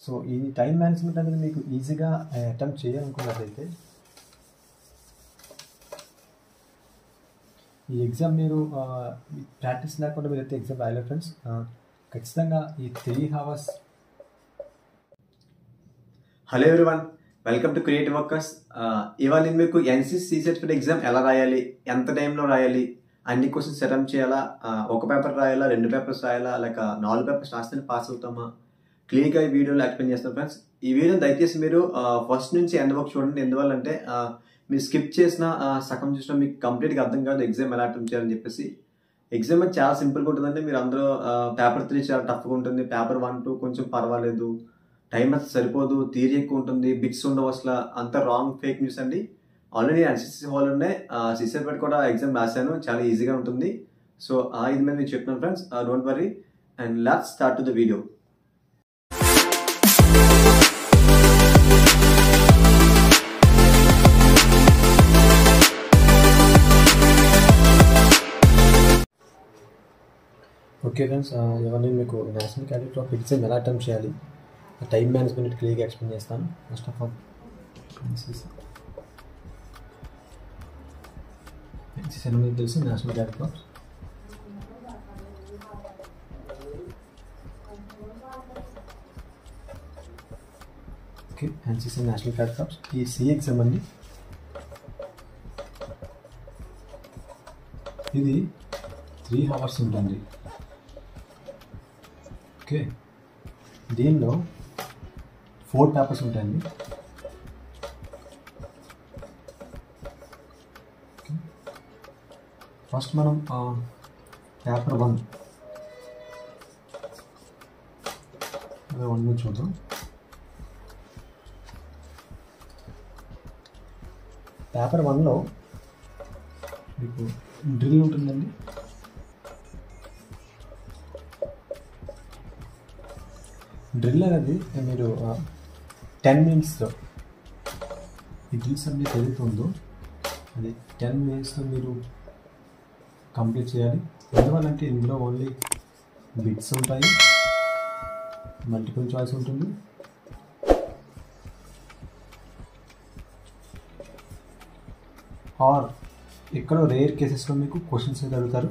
so ఈ time management అనేది మీకు ఈజీగా అటెంప్ట్ చేయాలనుకున్నట్లయితే ఈ ఎగ్జామ్ మీరు ప్రాక్టీస్ లేకుండా మీరైతే ఎగ్జామ్ రాయలేరు ఫ్రెండ్స్ ఖచ్చితంగా ఈ three hours hello everyone welcome to creative workers ఇవాళ నేను మీకు ఎన్సీసీ సర్టిఫికేట్ ఎగ్జామ్ ఎలా రాయాలి ఎంత టైంలో రాయాలి అన్ని క్వశ్చన్స్ అటెంప్ట్ చేయాలా ఆ, ఒక పేపర్ రాయాలా రెండు పేపర్స్ రాయాలా లేక నాలుగు పేపర్స్ రాస్తే పాస్ అవుతామా క్లియర్గా ఈ వీడియోలో ఎక్స్ప్లెయిన్ చేస్తాను ఫ్రెండ్స్ ఈ వీడియో దయచేసి మీరు ఫస్ట్ నుంచి ఎండ్ వరకు చూడండి ఎందువల్లంటే ఆ, మీరు స్కిప్ చేసిన ఆ, సగం చూసినా మీకు కంప్లీట్గా అర్థం కాదు ఎగ్జామ్ ఎలా అటెంప్ట్ చేయాలని చెప్పేసి ఎగ్జామ్ అయితే చాలా సింపుల్గా ఉంటుందండి మీరు అందరూ పేపర్ త్రీ చాలా టఫ్గా ఉంటుంది పేపర్ వన్ టూ కొంచెం పర్వాలేదు టైం అసలు సరిపోదు థియరీ ఎక్కువ ఉంటుంది బిట్స్ ఉండవు అసలు అంతా రాంగ్ ఫేక్ న్యూస్ అండి ఆల్రెడీ ఎన్సీసీ హాల్ ఉండే సిసిఆర్ పెట్టి కూడా ఎగ్జామ్ రాశాను చాలా ఈజీగా ఉంటుంది సో ఆ ఇది మీద నేను చెప్తున్నాను friends don't worry and last start to the video okay friends ఇవన్నీ మీకు నేషనల్ క్యాడెట్ ఆఫ్ ఎగ్జామ్ ఎలా అటెంప్ట్ చేయాలి టైం మేనేజ్మెంట్ క్లియర్గా ఎక్స్ప్లెయిన్ చేస్తాను ఫస్ట్ ఆఫ్ ఆల్ ఎన్సీసీ అనేది తెలుసు national cadet of okay NCC national cadet of ఈ C exam అండి ఇది త్రీ అవర్స్ ఉంటుంది ఓకే దీనిలో ఫోర్ పేపర్స్ ఉంటాయండి ఫస్ట్ మనం పేపర్ వన్ వన్ నుంచి చూద్దాం పేపర్ వన్లో మీకు డ్రిల్ ఉంటుందండి డ్రిల్ అనేది మీరు టెన్ మినిట్స్లో ఈ డ్రిల్ సబ్జెక్ట్ ఏదైతే ఉందో అది టెన్ మినిట్స్లో మీరు కంప్లీట్ చేయాలి ఎందువల్లంటే ఇందులో ఓన్లీ బిట్స్ ఉంటాయి మల్టిపుల్ చాయిస్ ఉంటుంది ఆర్ ఎక్కడో రేర్ కేసెస్లో మీకు క్వశ్చన్స్ అయితే అడుగుతారు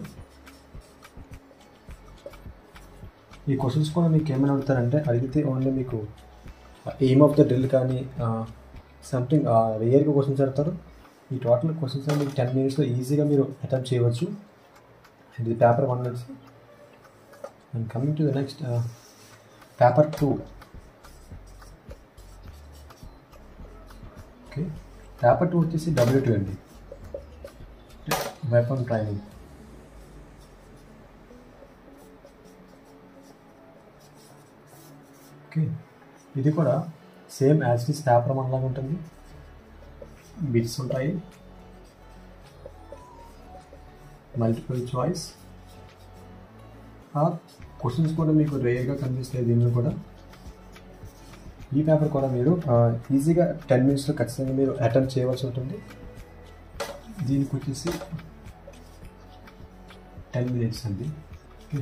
ఈ క్వశ్చన్స్ కూడా మీకు ఏమైనా అడుగుతారంటే అడిగితే ఓన్లీ మీకు ఎయిమ్ ఆఫ్ ద డ్రిల్ కానీ సంథింగ్ రియర్గా క్వశ్చన్స్ అడుగుతారు ఈ టోటల్ క్వశ్చన్స్ మీకు టెన్ మినిట్స్లో ఈజీగా మీరు అటెంప్ట్ చేయవచ్చు ఇది పేపర్ వన్ వచ్చి and coming to the next paper two okay paper two వచ్చేసి డబ్ల్యూ టూ అండి వెపన్ ట్రైనింగ్ ఓకే ఇది కూడా same as is paper one లాగా ఉంటుంది బిట్స్ ఉంటాయి మల్టిపుల్ చాయిస్ ఆ క్వశ్చన్స్ కూడా మీకు రేర్గా కనిపిస్తాయి దీనిలో కూడా ఈ పేపర్ కూడా మీరు ఈజీగా టెన్ మినిట్స్లో ఖచ్చితంగా మీరు అటెంప్ట్ చేయవలసి ఉంటుంది దీనికి వచ్చేసి టెన్ మినిట్స్ అండి ఓకే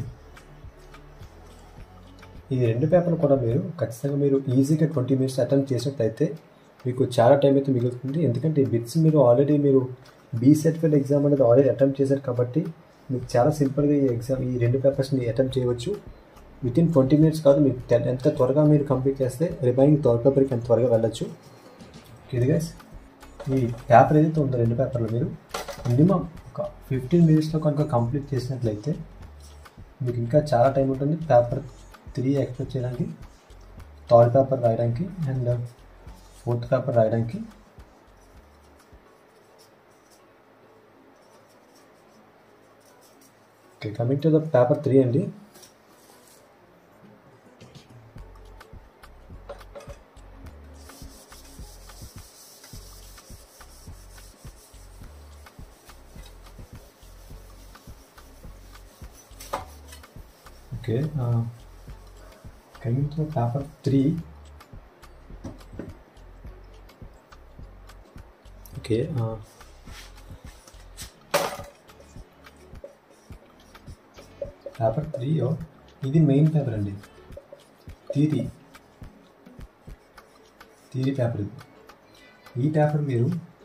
ఈ రెండు పేపర్లు కూడా మీరు ఖచ్చితంగా మీరు ఈజీగా ట్వంటీ మినిట్స్ అటెంప్ట్ చేసినట్లయితే మీకు చాలా టైం అయితే మిగులుతుంది ఎందుకంటే ఈ బిట్స్ మీరు ఆల్రెడీ మీరు బీ సర్టిఫికేట్ ఎగ్జామ్ అనేది ఆల్రెడీ అటెంప్ట్ చేశారు కాబట్టి మీకు చాలా సింపుల్గా ఈ ఎగ్జామ్ ఈ రెండు పేపర్స్ని అటెంప్ట్ చేయవచ్చు విత్ ఇన్ ట్వంటీ మినిట్స్ కాదు మీకు టెన్ ఎంత త్వరగా మీరు కంప్లీట్ చేస్తే రిమైనింగ్ థర్డ్ పేపర్కి ఎంత త్వరగా వెళ్ళచ్చు ఇది గైస్ ఈ పేపర్ ఏదైతే ఉందో రెండు పేపర్లు మీరు మినిమం ఒక ఫిఫ్టీన్ మినిట్స్లో కనుక కంప్లీట్ చేసినట్లయితే మీకు ఇంకా చాలా టైం ఉంటుంది పేపర్ త్రీ ఎక్స్పెక్ట్ చేయడానికి థర్డ్ పేపర్ రాయడానికి అండ్ ఫోర్త్ పేపర్ రాయడానికి okay coming to the paper three అండి okay coming to paper three okay paper three ఇది మెయిన్ పేపర్ అండి థీరీ థియరీ పేపర్ ఇది ఈ పేపర్ మీరు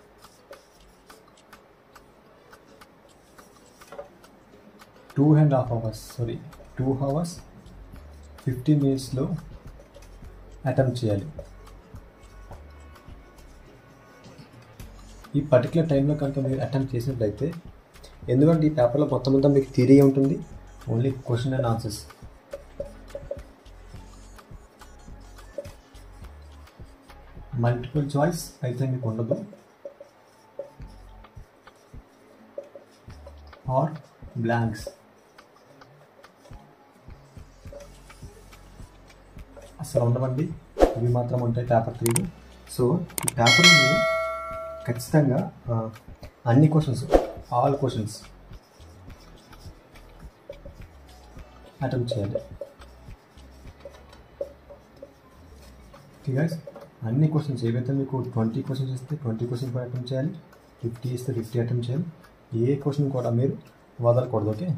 two and half hours sorry two hours fifteen మినిట్స్లో attempt చేయాలి ఈ పర్టికులర్ టైంలో కనుక మీరు అటెంప్ట్ చేసినట్లయితే ఎందుకంటే ఈ పేపర్లో మొత్తం అంతా మీకు థియరీ ఉంటుంది only question and answers multiple choice అయితే మీకు ఉండదు ఆర్ బ్లాంక్స్ అసలు ఉండవండి ఇవి మాత్రం ఉంటాయి పేపర్ త్రీ సో ఈ పేపర్ మీరు ఖచ్చితంగా ఆ, అన్ని క్వశ్చన్స్ ఆల్ క్వశ్చన్స్ అటెంప్ట్ చేయాలి ఓకే గైస్ అన్ని క్వశ్చన్స్ ఏవైతే మీకు ట్వంటీ క్వశ్చన్స్ ఇస్తే ట్వంటీ క్వశ్చన్ కూడా అటెంప్ట్ చేయాలి ఫిఫ్టీ ఇస్తే ఫిఫ్టీ అటెంప్ట్ చేయాలి ఏ క్వశ్చన్ కూడా మీరు వదలకూడదు ఓకే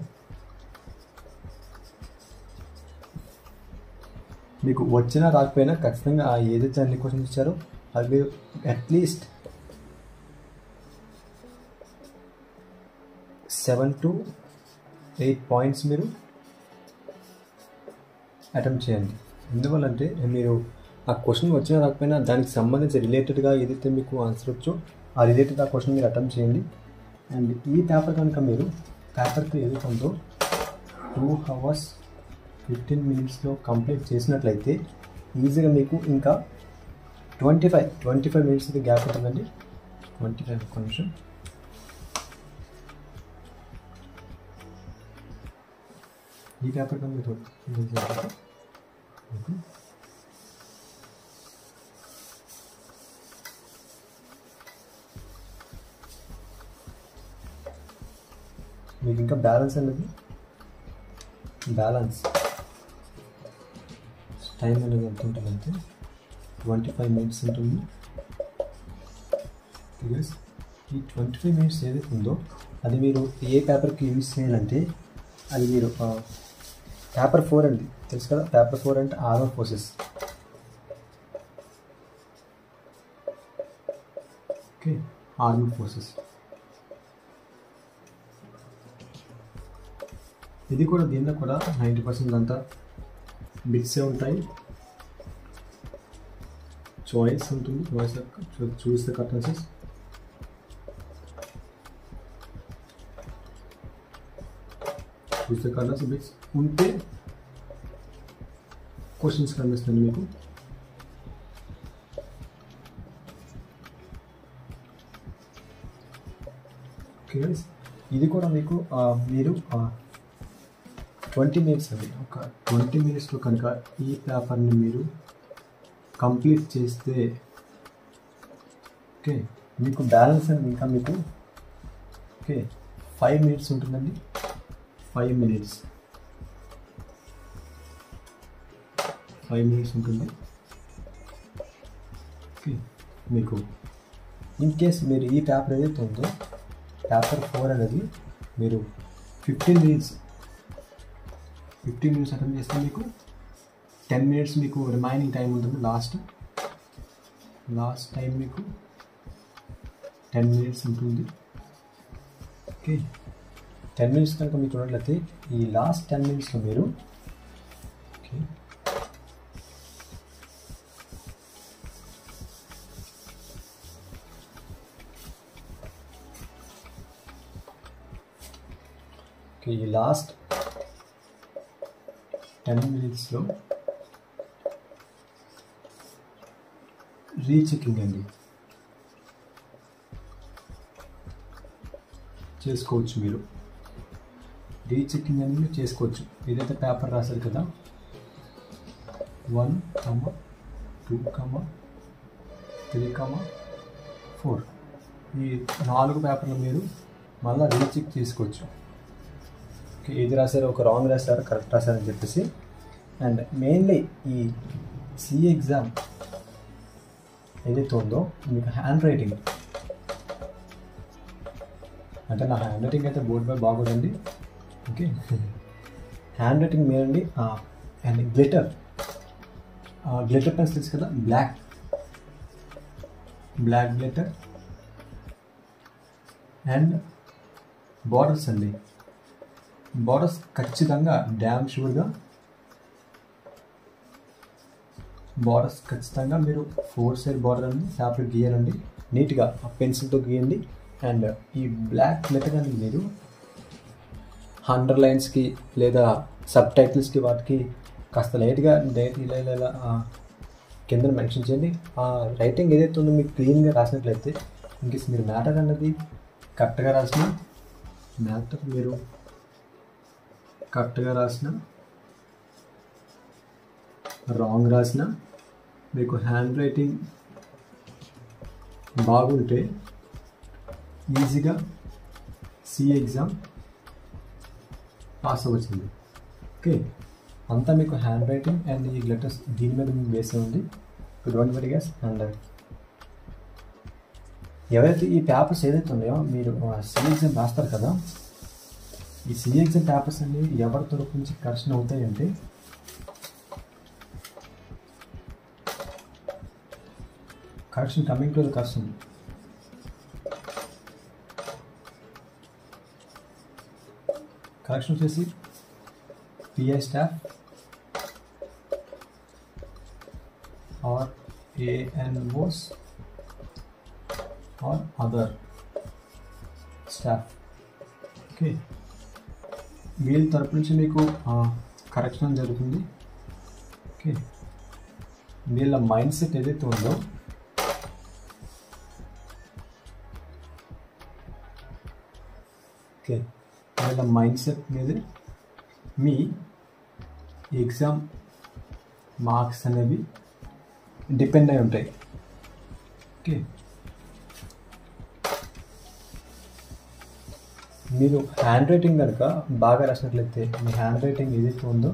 మీకు వచ్చినా రాకపోయినా ఖచ్చితంగా ఆ ఏదైతే అన్ని క్వశ్చన్స్ ఇచ్చారో అది మీరు at least seven to eight points మీరు అటెంప్ట్ చేయండి ఎందువల్లంటే మీరు ఆ క్వశ్చన్ వచ్చినా రాకపోయినా దానికి సంబంధించి రిలేటెడ్గా ఏదైతే మీకు ఆన్సర్ వచ్చో ఆ రిలేటెడ్ ఆ క్వశ్చన్ మీరు అటెంప్ట్ చేయండి అండ్ ఈ పేపర్ కనుక మీరు పేపర్కి ఏదైతే ఉందో టూ అవర్స్ ఫిఫ్టీన్ మినిట్స్లో కంప్లీట్ చేసినట్లయితే ఈజీగా మీకు ఇంకా twenty five twenty five minutes gap ఉంటుందండి ట్వంటీ ఫైవ్ ఒక్క నిమిషం ఈ పేపర్ కనుక మీరు చేసినట్లయితే మీకు మీకు ఇంకా బ్యాలెన్స్ అనేది బ్యాలెన్స్ టైం అనేది ఎంత ఉంటుందంటే ట్వంటీ ఫైవ్ మినిట్స్ ఉంటుంది బికాస్ ఈ ట్వంటీ ఫైవ్ మినిట్స్ ఏదైతే ఉందో అది మీరు ఏ పేపర్కి యూజ్ చేయాలంటే అది మీరు పేపర్ ఫోర్ అండి తెలుసు కదా పేపర్ ఫోర్ అంటే armour forces okay armour forces ఇది కూడా దీనిలో కూడా నైంటీ పర్సెంట్ అంతా బిట్సే ఉంటాయి చాయిస్ ఉంటుంది choice choose the correct choose the colours bits ఉంటే క్వశ్చన్స్ కనిపిస్తుంది మీకు ఓకే ఇది కూడా మీకు ఆ, మీరు ట్వంటీ మినిట్స్ అండి ఒక ట్వంటీ మినిట్స్లో కనుక ఈ పేపర్ని మీరు కంప్లీట్ చేస్తే ఓకే మీకు బ్యాలెన్స్ అనేది ఇంకా మీకు ఓకే ఫైవ్ మినిట్స్ ఉంటుందండి ఫైవ్ మినిట్స్ ఫైవ్ మినిట్స్ ఉంటుంది ఓకే మీకు ఇన్ కేస్ మీరు ఈ పేపర్ ఏదైతే ఉందో పేపర్ ఫోర్ అనేది మీరు fifteen minutes fifteen minutes attend చేస్తే మీకు టెన్ మినిట్స్ మీకు రిమైనింగ్ టైం ఉంటుంది లాస్ట్ లాస్ట్ టైం మీకు టెన్ మినిట్స్ ఉంటుంది ఓకే టెన్ మినిట్స్ కనుక మీకు ఉన్నట్లయితే ఈ లాస్ట్ టెన్ మినిట్స్లో మీరు ఓకే ఓకే ఈ లాస్ట్ టెన్ మినిట్స్లో రీచెకింగ్ అండి చేసుకోవచ్చు మీరు రీచెకింగ్ అనేది మీరు చేసుకోవచ్చు ఏదైతే పేపర్ రాశారు కదా one comma two comma three comma four ఈ నాలుగు పేపర్లు మీరు మళ్ళీ రీచెక్ చేసుకోవచ్చు ఓకే ఏది రాశారు ఒక రాంగ్ రాశారు కరెక్ట్ రాశారని చెప్పేసి అండ్ మెయిన్లీ ఈ సి ఎగ్జామ్ ఏదైతే ఉందో మీకు హ్యాండ్ రైటింగ్ అంటే నా హ్యాండ్ రైటింగ్ అయితే బోర్డ్ పై బాగోదండి ఓకే హ్యాండ్ రైటింగ్ మీరండి అండ్ గ్లిటర్ గ్లిటర్ పెన్స్ తెలుసు కదా black black glitter and borders అండి బార్డర్స్ ఖచ్చితంగా డ్యామ్ షూర్గా బార్డర్స్ ఖచ్చితంగా మీరు ఫోర్ సైడ్ బార్డర్ అని ఫ్యాబ్రిక్ గీయాలండి నీట్గా ఆ పెన్సిల్తో గీయండి అండ్ ఈ బ్లాక్ మెథడ్ అని మీరు అండర్ లైన్స్కి లేదా సబ్ టైటిల్స్కి వాటికి కాస్త లైట్గా డైట్ ఇలా ఇలా ఇలా ఆ, కింద మెన్షన్ చేయండి ఆ రైటింగ్ ఏదైతే ఉందో మీకు క్లీన్గా రాసినట్లయితే ఇంకేస్ మీరు మ్యాటర్ అన్నది కరెక్ట్గా రాసిన మ్యాటర్ మీరు కరెక్ట్గా రాసిన రాంగ్ రాసిన మీకు హ్యాండ్ రైటింగ్ బాగుంటే ఈజీగా సి ఎగ్జామ్ పాస్ అవ్వచ్చింది ఓకే అంతా మీకు హ్యాండ్ రైటింగ్ అండ్ ఈ లెటర్స్ దీని మీద మీకు బేస్ ఉంది డోంట్ వెరీ గ్యాస్ అండ్ ఎవరైతే ఈ పేపర్స్ ఏదైతే ఉన్నాయో మీరు సి ఎగ్జామ్ రాస్తారు కదా ఈ సి ఎగ్జామ్ పేపర్స్ అన్ని ఎవరి తరపు నుంచి కరెక్షన్ అవుతాయంటే correction coming to the correction correction వచ్చేసి PI staff or ANOs or other staff okay వీళ్ళ తరపు నుంచి మీకు కరెక్షన్ జరుగుతుంది ఓకే వీళ్ళ మైండ్ సెట్ ఏదైతే ఉందో ఓకే వీళ్ళ మైండ్ సెట్ మీద మీ ఎగ్జామ్ మార్క్స్ అనేవి డిపెండ్ అయి ఉంటాయి ఓకే మీరు హ్యాండ్ రైటింగ్ కనుక బాగా రాసినట్లయితే మీ హ్యాండ్ రైటింగ్ ఏదైతే ఉందో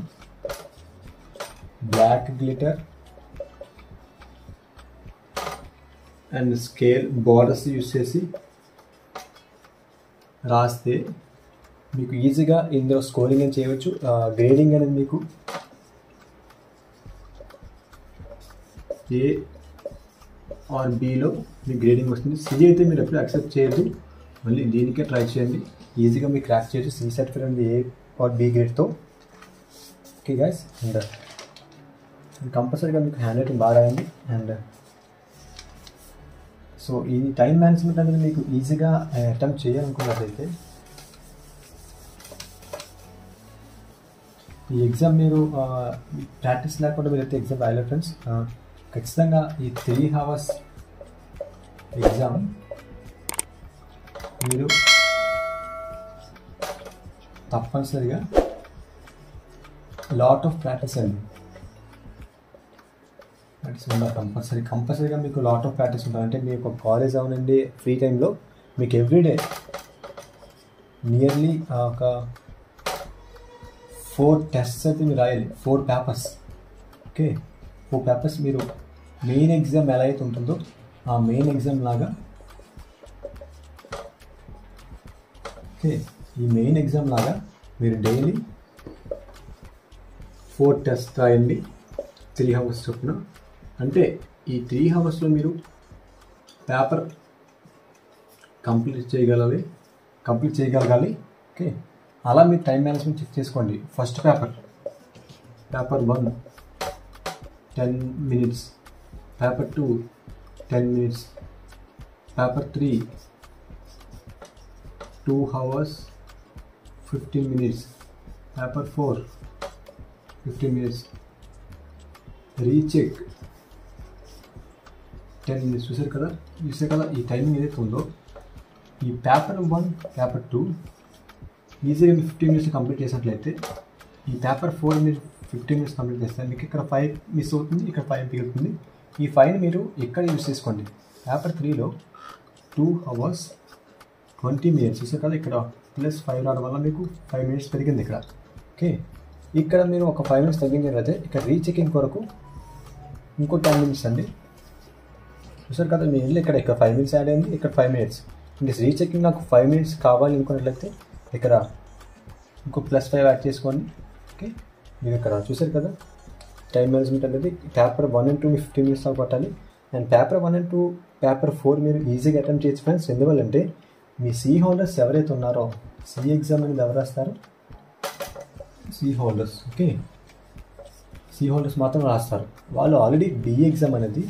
black glitter and scale borders use చేసి రాస్తే మీకు ఈజీగా ఇందులో స్కోరింగ్ అని చేయవచ్చు గ్రేడింగ్ అనేది మీకు ఏ ఆర్ బిలో మీ గ్రేడింగ్ వస్తుంది సి అయితే మీరు ఎప్పుడు యాక్సెప్ట్ చేయొద్దు మళ్ళీ దీనికే ట్రై చేయండి ఈజీగా మీరు క్రాక్ చేయొచ్చు సి సర్టిఫికేట్ ఉంది ఏ ఆర్ బి గ్రేడ్తో ఓకే గైస్ అండ్ కంపల్సరీగా మీకు హ్యాండ్ రైటింగ్ బాగా అయింది అండ్ సో ఈ టైం మేనేజ్మెంట్ అనేది మీకు ఈజీగా అటెంప్ట్ చేయాలనుకున్నట్లయితే ఈ ఎగ్జామ్ మీరు ప్రాక్టీస్ లేకుండా మీరైతే ఎగ్జామ్ రాయలేదు ఫ్రెండ్స్ ఖచ్చితంగా ఈ త్రీ అవర్స్ ఎగ్జామ్ మీరు తప్పనిసరిగా లాట్ ఆఫ్ ప్రాక్టీస్ అండి ప్రాక్టీస్ ఉండాలి కంపల్సరీ కంపల్సరీగా మీకు లాట్ ఆఫ్ ప్రాక్టీస్ ఉంటుంది అంటే మీకు కాలేజ్ అవనండి ఫ్రీ టైంలో మీకు ఎవ్రీడే నియర్లీ ఒక ఫోర్ టెస్ట్స్ అయితే మీరు రాయాలి four papers okay four papers మీరు మెయిన్ ఎగ్జామ్ ఎలా అయితే ఉంటుందో ఆ మెయిన్ ఎగ్జామ్ లాగా ఓకే ఈ మెయిన్ ఎగ్జామ్ లాగా మీరు డైలీ ఫోర్ టెస్ట్ రాయండి త్రీ అవర్స్ చొప్పున అంటే ఈ త్రీ అవర్స్లో మీరు పేపర్ కంప్లీట్ చేయగలగాలి కంప్లీట్ చేయగలగాలి ఓకే అలా మీరు టైం మేనేజ్మెంట్ చెక్ చేసుకోండి first paper paper one ten minutes paper two ten minutes paper three two hours fifteen minutes paper four fifteen minutes recheck ten minutes చూసారు కదా చూసారు కదా ఈ టైమింగ్ ఏదైతే ఉందో ఈ పేపర్ వన్ పేపర్ టూ ఈజీగా మీరు ఫిఫ్టీన్ మినిట్స్ కంప్లీట్ చేసినట్లయితే ఈ పేపర్ ఫోర్ మీరు ఫిఫ్టీన్ మినిట్స్ కంప్లీట్ చేస్తే మీకు ఇక్కడ ఫైవ్ మిస్ అవుతుంది ఇక్కడ ఫైవ్ మిగులుతుంది ఈ ఫైవ్ని మీరు ఎక్కడ యూస్ చేసుకోండి పేపర్ త్రీలో టూ అవర్స్ ట్వంటీ మినిట్స్ చూసారు కదా ఇక్కడ ప్లస్ ఫైవ్ రావడం వల్ల మీకు ఫైవ్ మినిట్స్ పెరిగింది ఇక్కడ ఓకే ఇక్కడ మీరు ఒక ఫైవ్ మినిట్స్ తగ్గించినట్లయితే ఇక్కడ రీచెకింగ్ కొరకు ఇంకో టెన్ మినిట్స్ అండి చూసారు కదా మీ ఇల్లు ఇక్కడ ఇక్కడ ఫైవ్ మినిట్స్ యాడ్ అయింది ఇక్కడ ఫైవ్ మినిట్స్ ఇంకా రీచెకింగ్ నాకు ఫైవ్ మినిట్స్ కావాలి అనుకున్నట్లయితే ఇక్కడ ఇంకో ప్లస్ ఫైవ్ యాడ్ చేసుకోండి ఓకే మీరు ఇక్కడ చూసారు కదా టైం మేనేజ్మెంట్ అనేది పేపర్ వన్ అండ్ టూ మీ ఫిఫ్టీన్ మినిట్స్ దాకా పట్టాలి and paper one and two paper four మీరు ఈజీగా అటెంప్ట్ చేయొచ్చు ఫ్రెండ్స్ ఎందువల్లంటే మీ సి హోల్డర్స్ ఎవరైతే ఉన్నారో సి ఎగ్జామ్ అనేది ఎవరు రాస్తారు C holders okay C holders మాత్రం రాస్తారు వాళ్ళు ఆల్రెడీ బి ఎగ్జామ్ అనేది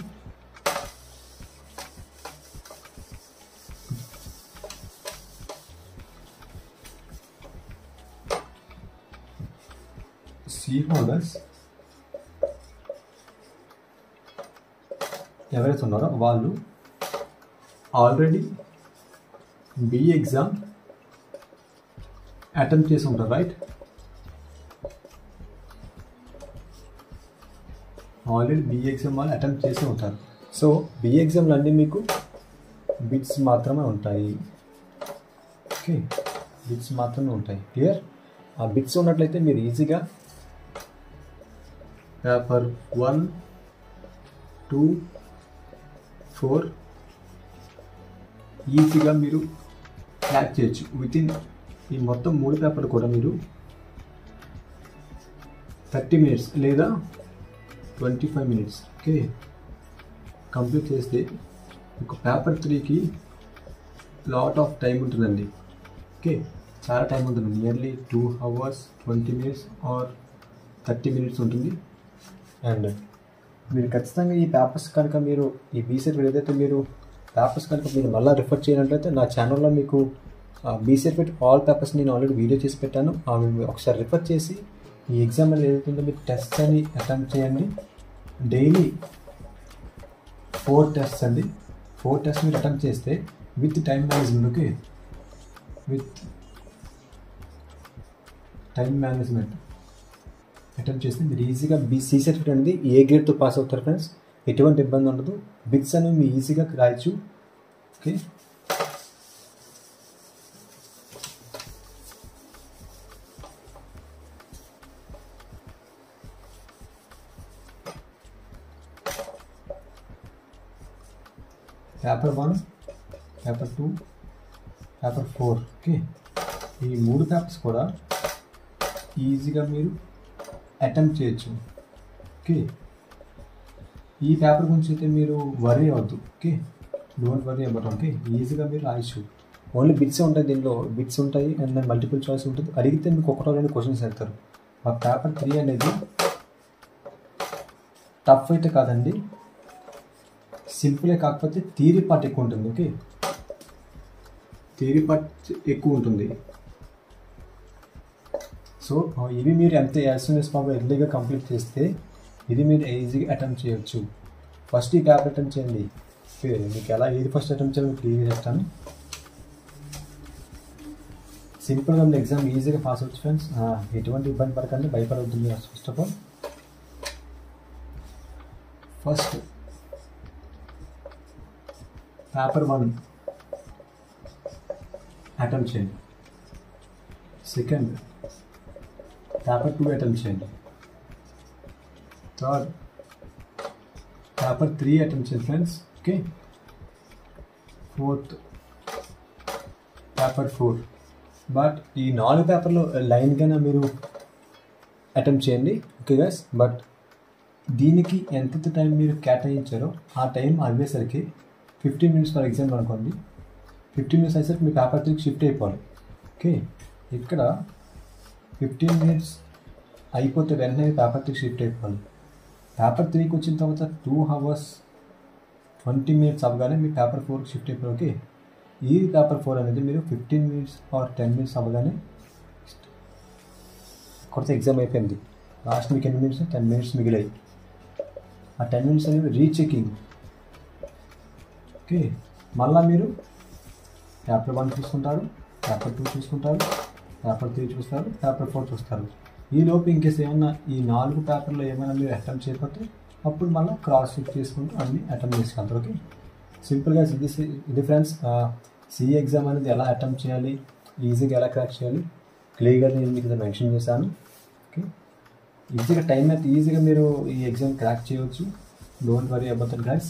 సి హోల్డర్స్ ఎవరైతే ఉన్నారో వాళ్ళు ఆల్రెడీ బి ఎగ్జామ్ అటెంప్ట్ చేసి ఉంటారు రైట్ ఆల్రెడీ బి ఎగ్జామ్ వాళ్ళు అటెంప్ట్ చేసి ఉంటారు సో బి ఎగ్జామ్లు అన్నీ మీకు బిట్స్ మాత్రమే ఉంటాయి ఓకే బిట్స్ మాత్రమే ఉంటాయి క్లియర్ ఆ బిట్స్ ఉన్నట్లయితే మీరు ఈజీగా పేపర్ వన్ టూ ఫోర్ ఈజీగా మీరు క్రాక్ చేయొచ్చు విత్ ఇన్ ఈ మొత్తం మూడు పేపర్లు కూడా మీరు థర్టీ మినిట్స్ లేదా twenty five minutes okay complete చేస్తే మీకు పేపర్ త్రీకి లాట్ ఆఫ్ టైం ఉంటుందండి ఓకే చాలా టైం ఉంటుంది nearly two hours twenty minutes or thirty minutes ఉంటుంది అండ్ మీరు ఖచ్చితంగా ఈ పేపర్స్ కనుక మీరు ఈ బీసెట్ ఏదైతే మీరు పేపర్స్ కనుక మీరు మళ్ళీ రిఫర్ చేయనట్లయితే నా ఛానల్లో మీకు బీసెట్ పెట్టి ఆల్ పేపర్స్ నేను ఆల్రెడీ వీడియో చేసి పెట్టాను అవి మీరు ఒకసారి రిఫర్ చేసి ఈ ఎగ్జామ్ అనేది ఏదైతుందో మీరు టెస్ట్ అని అటెంప్ట్ చేయండి డైలీ ఫోర్ టెస్ట్ అండి ఫోర్ టెస్ట్ మీరు అటెంప్ట్ చేస్తే with time management okay with time management attempt చేస్తే మీరు ఈజీగా బి సి సర్టిఫికేట్ అనేది ఏ గ్రేడ్తో పాస్ అవుతారు ఫ్రెండ్స్ ఎటువంటి ఇబ్బంది ఉండదు బిట్స్ అనేవి మీరు ఈజీగా రాయొచ్చు okay paper one paper two paper four okay ఈ మూడు పేపర్స్ కూడా ఈజీగా మీరు అటెంప్ట్ చేయొచ్చు ఓకే ఈ పేపర్ గురించి అయితే మీరు వరీ అవ్వద్దు ఓకే డోంట్ వరీ అవ్వడం ఓకే ఈజీగా మీరు రాయొచ్చు ఓన్లీ బిట్స్ ఉంటాయి దీనిలో బిట్స్ ఉంటాయి అండ్ దెన్ మల్టిపుల్ చాయిస్ ఉంటుంది అడిగితే మీకు ఒకటో రెండు క్వశ్చన్స్ అడుగుతారు ఆ పేపర్ త్రీ అనేది టఫ్ అయితే కాదండి సింపులే కాకపోతే థీరీ పార్ట్ ఎక్కువ ఉంటుంది ఓకే థీరీ పార్ట్ ఎక్కువ ఉంటుంది సో ఇవి మీరు ఎంత యాజ్ సూన్ ఎస్ పాప ఎర్లీగా కంప్లీట్ చేస్తే ఇది మీరు ఈజీగా అటెంప్ట్ చేయొచ్చు ఫస్ట్ ఈ పేపర్ అటెంప్ట్ చేయండి ఓకే మీకు ఎలా ఏది ఫస్ట్ అటెంప్ట్ చేయాలో క్లియర్ చేస్తాను సింపుల్గా మీ ఎగ్జామ్ ఈజీగా పాస్ అవచ్చు ఫ్రెండ్స్ ఎటువంటి ఇబ్బంది పడకండి భయపడవద్దు మీరు first of all first paper one attempt చేయండి సెకండ్ పేపర్ టూ అటెంప్ట్ చేయండి థర్డ్ పేపర్ త్రీ అటెంప్ట్ చేయండి friends okay fourth paper four but ఈ నాలుగు పేపర్లో లైన్గానే మీరు అటెంప్ట్ చేయండి ఓకే గైస్ బట్ దీనికి ఎంత టైం మీరు కేటాయించారో ఆ టైం అయ్యేసరికి ఫిఫ్టీన్ మినిట్స్ ఫర్ ఎగ్జాంపుల్ అనుకోండి ఫిఫ్టీన్ మినిట్స్ అయ్యేసరికి మీ పేపర్ త్రీకి షిఫ్ట్ అయిపోవాలి ఓకే ఇక్కడ ఫిఫ్టీన్ మినిట్స్ అయిపోతే వెంటనే పేపర్ త్రీకి షిఫ్ట్ అయిపోవాలి పేపర్ త్రీకి వచ్చిన తర్వాత టూ అవర్స్ ట్వంటీ మినిట్స్ అవ్వగానే మీ పేపర్ ఫోర్కి షిఫ్ట్ అయిపోయి ఓకే ఈ పేపర్ ఫోర్ అనేది మీరు fifteen minutes or ten minutes అవ్వగానే కొత్త ఎగ్జామ్ అయిపోయింది లాస్ట్ మీకు ఎన్ని మినిట్స్ టెన్ మినిట్స్ మిగిలాయి ఆ టెన్ మినిట్స్ అనేవి రీచెకింగ్ ఓకే మళ్ళీ మీరు పేపర్ వన్ చూసుకుంటారు పేపర్ టూ చూసుకుంటారు పేపర్ త్రీ చూస్తారు పేపర్ ఫోర్ చూస్తారు ఈ లోపు ఇంకేస్ ఏమన్నా ఈ నాలుగు పేపర్లో ఏమైనా మీరు అటెంప్ట్ చేయకపోతే అప్పుడు మళ్ళీ క్రాస్ చెక్ చేసుకుంటూ అన్ని అటెంప్ట్ చేసుకుంటారు ఓకే సింపుల్గా ఇది ఇది ఫ్రెండ్స్ సి ఎగ్జామ్ అనేది ఎలా అటెంప్ట్ చేయాలి ఈజీగా ఎలా క్రాక్ చేయాలి క్లియర్గా నేను మీకు మెన్షన్ చేశాను ఓకే ఈజీగా టైం అయితే ఈజీగా మీరు ఈ ఎగ్జామ్ క్రాక్ చేయవచ్చు don't worry about that guys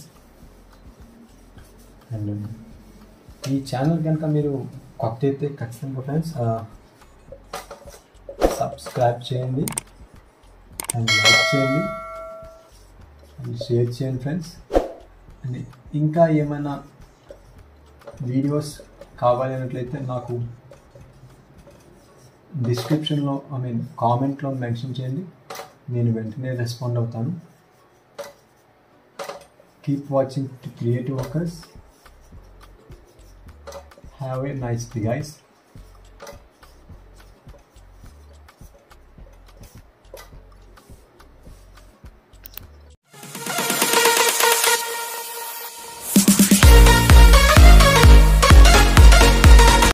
and ఈ ఛానల్ కనుక మీరు కొత్త అయితే ఖచ్చితంగా ఫ్రెండ్స్ సబ్స్క్రైబ్ చేయండి అండ్ లైక్ చేయండి అండ్ షేర్ చేయండి ఫ్రెండ్స్ అని ఇంకా ఏమైనా వీడియోస్ కావాలన్నట్లయితే నాకు డిస్క్రిప్షన్లో ఐ మీన్ కామెంట్లో మెన్షన్ చేయండి నేను వెంటనే రెస్పాండ్ అవుతాను keep watching to creative workers have a nice the guys